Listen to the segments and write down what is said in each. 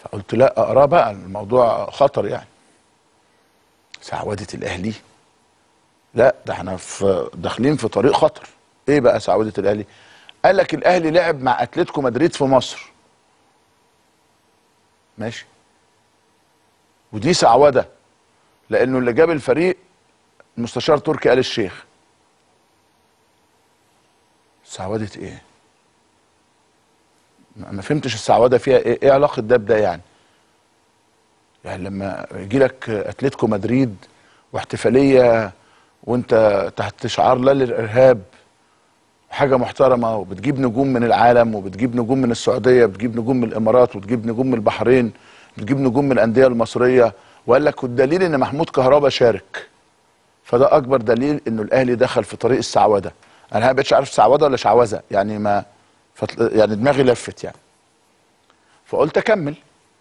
فقلت لا اقراه بقى الموضوع خطر يعني سعوده الاهلي لا ده احنا في داخلين في طريق خطر ايه بقى سعوده الاهلي قال لك الاهلي لعب مع اتلتيكو مدريد في مصر ماشي ودي سعوده لانه اللي جاب الفريق المستشار تركي آل الشيخ سعوده ايه ما ما فهمتش السعوده فيها ايه, إيه علاقه ده بده يعني يعني لما يجي لك اتلتيكو مدريد واحتفاليه وانت تحت شعار لا للارهاب حاجه محترمه وبتجيب نجوم من العالم وبتجيب نجوم من السعوديه بتجيب نجوم من الامارات وتجيب نجوم من البحرين بتجيب نجوم من الانديه المصريه وقال لك والدليل ان محمود كهربا شارك فده اكبر دليل انه الاهلي دخل في طريق السعوده انا ما بقتش عارف سعوده ولا شعوذه يعني ما فتل... يعني دماغي لفت يعني فقلت اكمل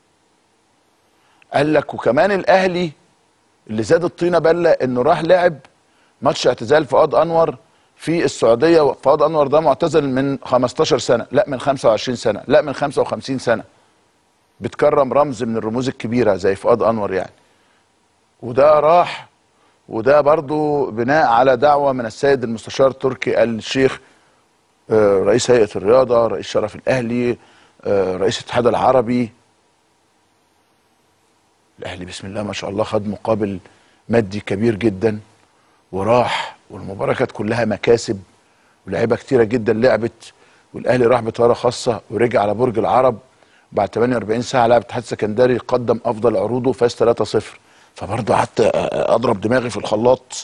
قال لك وكمان الاهلي اللي زاد الطينه بله انه راح لعب ماتش اعتزال فؤاد انور في السعوديه فؤاد انور ده معتزل من 15 سنه لا من 25 سنه لا من 55 سنه بتكرم رمز من الرموز الكبيره زي فؤاد انور يعني وده راح وده برضو بناء على دعوه من السيد المستشار تركي آل الشيخ آه، رئيس هيئه الرياضه رئيس شرف الاهلي آه، رئيس الاتحاد العربي الاهلي بسم الله ما شاء الله خد مقابل مادي كبير جدا وراح والمباراه كانت كلها مكاسب ولاعيبه كتيره جدا لعبت والاهلي راح بطياره خاصه ورجع على برج العرب بعد 48 ساعه لعب اتحاد سكندري قدم افضل عروضه فاز 3-0 فبرضه قعدت اضرب دماغي في الخلاط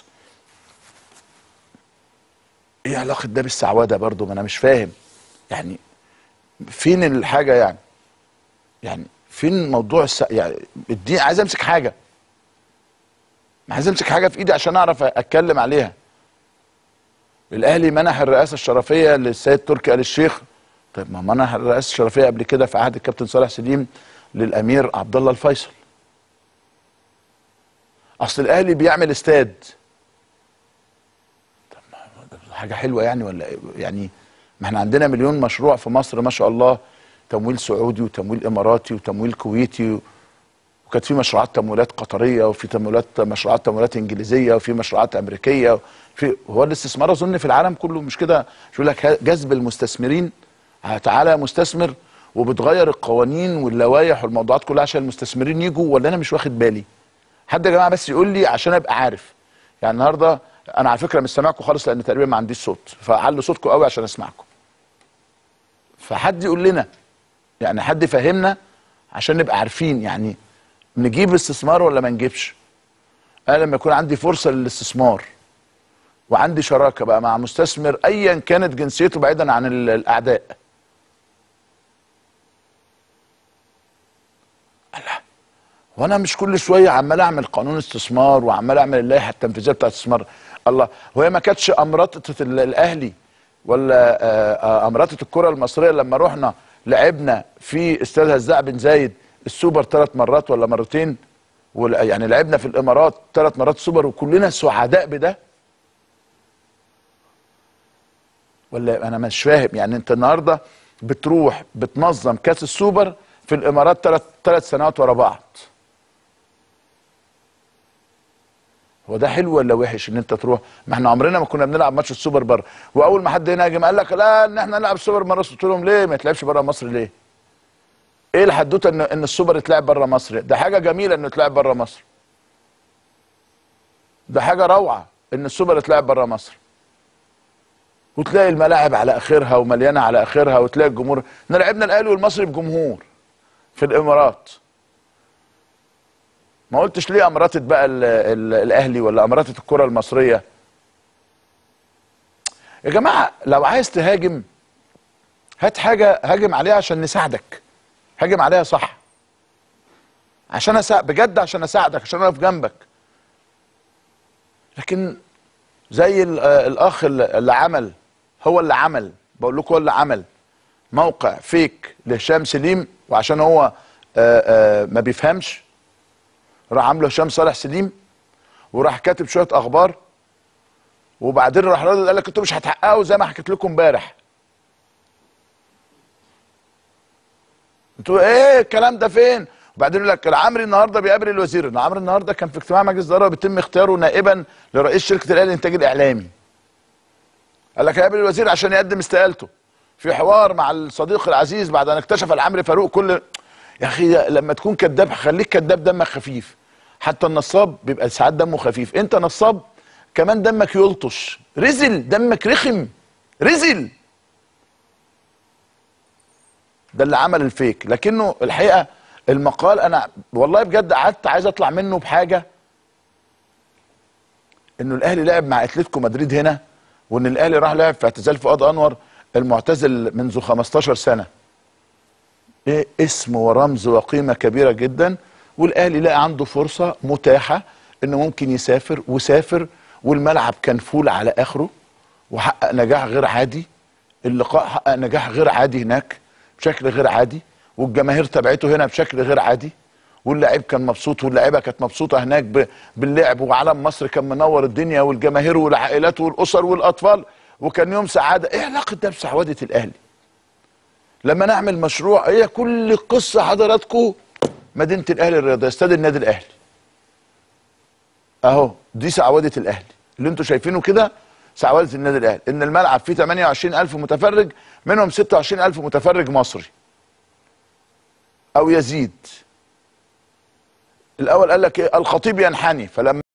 ايه علاقه ده بالسعوده برضه ما انا مش فاهم يعني فين الحاجه يعني يعني فين موضوع الس... يعني الدين عايز امسك حاجه عايز امسك حاجه في ايدي عشان اعرف اتكلم عليها الاهلي منح الرئاسه الشرفيه للسيد تركي آل الشيخ طيب ما منح الرئاسه الشرفيه قبل كده في عهد الكابتن صالح سليم للامير عبد الله الفيصل اصل الاهلي بيعمل استاد طب ما ده حاجه حلوه يعني ولا إيه؟ يعني ما احنا عندنا مليون مشروع في مصر ما شاء الله تمويل سعودي وتمويل اماراتي وتمويل كويتي وكانت في مشروعات تمويلات قطريه وفي تمويلات مشروعات تمويلات انجليزيه وفي مشروعات امريكيه في هو الاستثمار اظن في العالم كله مش كده مش يقول لك جذب المستثمرين تعالى مستثمر وبتغير القوانين واللوائح والموضوعات كلها عشان المستثمرين يجوا ولا انا مش واخد بالي حد يا جماعه بس يقول لي عشان ابقى عارف يعني النهارده انا على فكره مش سامعكم خالص لان تقريبا ما عنديش صوت فعلوا صوتكم قوي عشان اسمعكم فحد يقول لنا يعني حد يفهمنا عشان نبقى عارفين يعني نجيب استثمار ولا ما نجيبش انا لما يكون عندي فرصه للاستثمار وعندي شراكه بقى مع مستثمر ايا كانت جنسيته بعيدا عن ال- الاعداء الله وانا مش كل شويه عمال اعمل قانون استثمار وعمال اعمل اللائحه التنفيذيه بتاعت الاستثمار الله وهي ما كانتش امرطه ال- الاهلي ولا آه، آه، امرطه الكره المصريه لما رحنا لعبنا في استاد هزاع بن زايد السوبر ثلاث مرات ولا مرتين ولا- يعني لعبنا في الامارات ثلاث مرات سوبر وكلنا سعداء بده ولا انا مش فاهم يعني انت النهارده بتروح بتنظم كاس السوبر في الامارات ثلاث ثلاث سنوات ورا بعض هو ده حلو ولا وحش ان انت تروح ما احنا عمرنا ما كنا بنلعب ماتش السوبر بره واول ما حد هنا هاجم قال لك لا ان احنا نلعب السوبر بره مصر قلت لهم ليه ما يتلعبش بره مصر ليه ايه الحدوته ان ان السوبر يتلعب بره مصر ده حاجه جميله انه يتلعب بره مصر ده حاجه روعه ان السوبر يتلعب بره مصر وتلاقي الملاعب على اخرها ومليانه على اخرها وتلاقي الجمهور احنا لعبنا الاهلي والمصري بجمهور في الامارات ما قلتش ليه امرتت بقى ال ال الاهلي ولا امرتت الكره المصريه يا جماعه لو عايز تهاجم هات حاجه هاجم عليها عشان نساعدك هاجم عليها صح عشان أسا... بجد عشان اساعدك عشان اقف جنبك لكن زي ال- آه، الاخ اللي اللي عمل هو اللي عمل بقول لكم هو اللي عمل موقع فيك لهشام سليم وعشان هو آه، آه، ما بيفهمش راح عامله هشام صالح سليم وراح كاتب شويه اخبار وبعدين راح رد قال لك انتوا مش هتحققوا زي ما حكيت لكم امبارح انتوا ايه الكلام ده فين وبعدين يقول لك العمري النهارده بيقابل الوزير العمري النهارده كان في اجتماع مجلس الاداره بيتم اختياره نائبا لرئيس شركه الاهلي للانتاج الاعلامي قال لك هيقابل الوزير عشان يقدم استقالته في حوار مع الصديق العزيز بعد ان اكتشف العمري فاروق كل يا اخي لما تكون كذاب خليك كذاب دمك خفيف حتى النصاب بيبقى ساعات دمه خفيف انت نصاب كمان دمك يلطش رزل دمك رخم رزل ده اللي عمل الفيك لكنه الحقيقه المقال انا والله بجد قعدت عايز اطلع منه بحاجه انه الاهلي لعب مع اتلتيكو مدريد هنا وان الاهلي راح لعب في اعتزال فؤاد انور المعتزل منذ 15 سنه ايه اسم ورمز وقيمه كبيره جدا والاهلي لقى عنده فرصه متاحه انه ممكن يسافر وسافر والملعب كان فول على اخره وحقق نجاح غير عادي اللقاء حقق نجاح غير عادي هناك بشكل غير عادي والجماهير تبعته هنا بشكل غير عادي واللاعب كان مبسوط واللاعيبه كانت مبسوطه هناك ب- باللعب وعلم مصر كان منور الدنيا والجماهير والعائلات والاسر والاطفال وكان يوم سعاده ايه علاقه ده بسعوده الاهلي لما نعمل مشروع هي كل القصه حضراتكم مدينه الاهلي الرياضيه استاد النادي الاهلي اهو دي سعوده الاهلي اللي انتوا شايفينه كده سعوده النادي الاهلي ان الملعب فيه 28000 متفرج منهم 26000 متفرج مصري او يزيد الاول قال لك ايه الخطيب ينحني فلما